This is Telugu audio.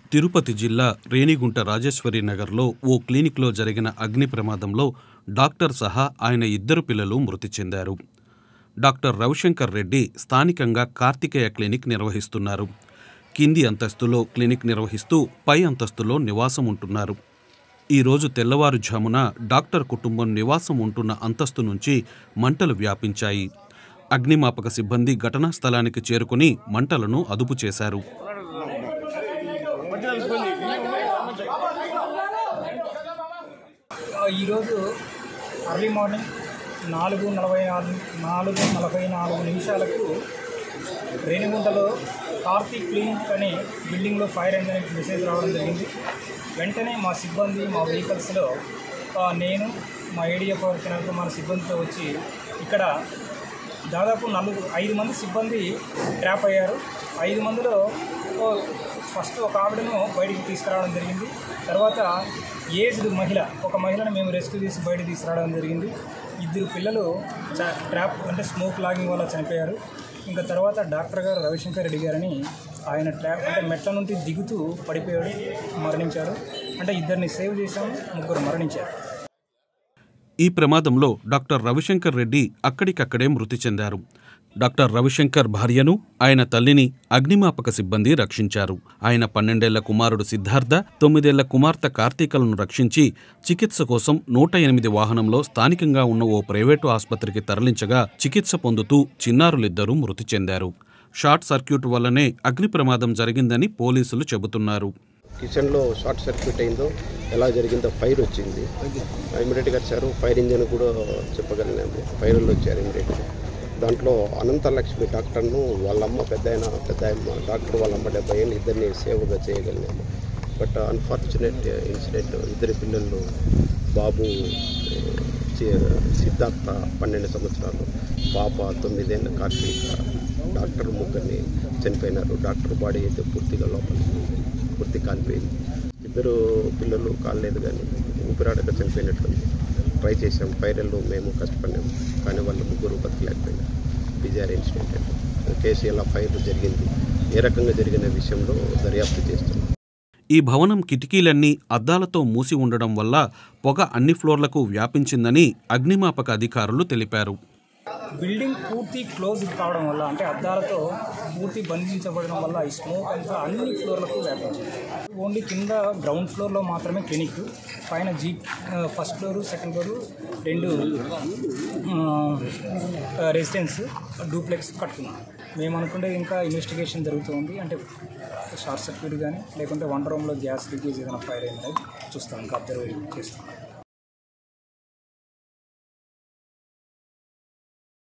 తిరుపతి జిల్లా రేణిగుంట రాజేశ్వరి నగర్లో ఓ క్లినిక్లో జరిగిన అగ్ని ప్రమాదంలో డాక్టర్ సహా ఆయన ఇద్దరు పిల్లలు మృతి చెందారు డాక్టర్ రవిశంకర్ రెడ్డి స్థానికంగా కార్తికేయ క్లినిక్ నిర్వహిస్తున్నారు కింది అంతస్తులో క్లినిక్ నిర్వహిస్తూ పై అంతస్తులో నివాసం ఉంటున్నారు ఈరోజు తెల్లవారుఝామున డాక్టర్ కుటుంబం నివాసం ఉంటున్న అంతస్తు నుంచి మంటలు వ్యాపించాయి అగ్నిమాపక సిబ్బంది ఘటనా స్థలానికి చేరుకుని మంటలను అదుపు చేశారు ఈరోజు అర్లీ మార్నింగ్ నాలుగు నలభై నాలుగు నాలుగు నలభై నాలుగు నిమిషాలకు రేణిగుంటలో కార్తీక్ క్లినిక్ అనే బిల్డింగ్లో ఫైర్ అయిందని మెసేజ్ రావడం జరిగింది వెంటనే మా సిబ్బంది మా వెహికల్స్లో ఆ, నేను మా ఏడిఎఫ్ కిరణ్ కుమార్ సిబ్బందితో వచ్చి ఇక్కడ దాదాపు నలుగురు ఐదు మంది సిబ్బంది ట్రాప్ అయ్యారు ఐదు మందిలో ఓ, ఫస్ట్ ఒక ఆవిడను బయటికి తీసుకురావడం జరిగింది తర్వాత ఏజ్డ్ మహిళ ఒక మహిళను మేము రెస్క్యూ చేసి బయటకు తీసుకురావడం జరిగింది ఇద్దరు పిల్లలు చ- ట్రాప్ అంటే స్మోక్ లాగింగ్ వల్ల చనిపోయారు ఇంకా తర్వాత డాక్టర్ గారు రవిశంకర్ రెడ్డి గారని ఆయన ట్రాప్ అంటే మెట్ల నుండి దిగుతూ పడిపోయాడు మరణించాడు అంటే ఇద్దరిని సేవ్ చేశాము ముగ్గురు మరణించారు ఈ ప్రమాదంలో డాక్టర్ రవిశంకర్ రెడ్డి అక్కడికక్కడే మృతి చెందారు డాక్టర్ రవిశంకర్ భార్యను ఆయన తల్లిని అగ్నిమాపక సిబ్బంది రక్షించారు ఆయన పన్నెండేళ్ల కుమారుడు సిద్ధార్థ తొమ్మిదేళ్ల కుమార్తె కార్తీకలను రక్షించి చికిత్స కోసం నూట ఎనిమిది వాహనంలో స్థానికంగా ఉన్న ఓ ప్రైవేటు ఆసుపత్రికి తరలించగా చికిత్స పొందుతూ చిన్నారులిద్దరూ మృతి చెందారు షార్ట్ సర్క్యూట్ వల్లనే అగ్ని ప్రమాదం జరిగిందని పోలీసులు చెబుతున్నారు కిచెన్లో షార్ట్ సర్క్యూట్ అయిందో ఎలా జరిగిందో ఫైర్ వచ్చింది ఇమీడియట్గా వచ్చారు ఫైర్ ఇంజన్ కూడా చెప్పగలిగాము ఫైర్లు వచ్చారు ఇమీడియట్గా దాంట్లో అనంతలక్ష్మి డాక్టర్ను వాళ్ళమ్మ పెద్ద ఆయన పెద్ద అమ్మ డాక్టర్ వాళ్ళమ్మ డెబ్బై ఏళ్ళు ఇద్దరిని సేవగా చేయగలిగాము బట్ అన్ఫార్చునేట్ ఇన్సిడెంట్ ఇద్దరి పిల్లలు బాబు చి- సిద్ధార్థ పన్నెండు సంవత్సరాలు పాప తొమ్మిదేళ్ళ కార్తీక డాక్టర్ ముగ్గురిని చనిపోయినారు డాక్టర్ బాడీ అయితే పూర్తిగా లోపల పూర్తి కాలిపోయింది ఇద్దరు పిల్లలు కాలేదు కానీ ఊపిరాడక చనిపోయినట్లుంది ట్రై చేసాం ఫైరల్లో మేము కష్టపడినాము కానీ వాళ్ళు ముగ్గురు బతకలేకపోయినారు బిజార్ ఇన్సిడెంట్ అంటే కేసు ఎలా ఫైర్ జరిగింది ఏ రకంగా జరిగిన విషయంలో దర్యాప్తు చేస్తున్నాం ఈ భవనం కిటికీలన్నీ అద్దాలతో మూసి ఉండడం వల్ల పొగ అన్ని ఫ్లోర్లకు వ్యాపించిందని అగ్నిమాపక అధికారులు తెలిపారు బిల్డింగ్ పూర్తి క్లోజ్ కావడం వల్ల అంటే అద్దాలతో పూర్తి బంధించబడడం వల్ల ఈ స్మోక్ అంతా అన్ని ఫ్లోర్లకు వ్యాపించింది ఓన్లీ కింద గ్రౌండ్ ఫ్లోర్లో మాత్రమే క్లినిక్ పైన G first floor second floor రెండు రెసిడెన్స్ డూప్లెక్స్ కట్టుకున్నాం మేము అనుకుంటే ఇంకా ఇన్వెస్టిగేషన్ జరుగుతుంది అంటే షార్ట్ సర్క్యూట్ కానీ లేకుంటే వంట రూమ్లో గ్యాస్ లీకేజ్ ఏదైనా ఫైర్ అయిందని చూస్తాం ఇంకా అబ్జర్వ్ చేస్తాం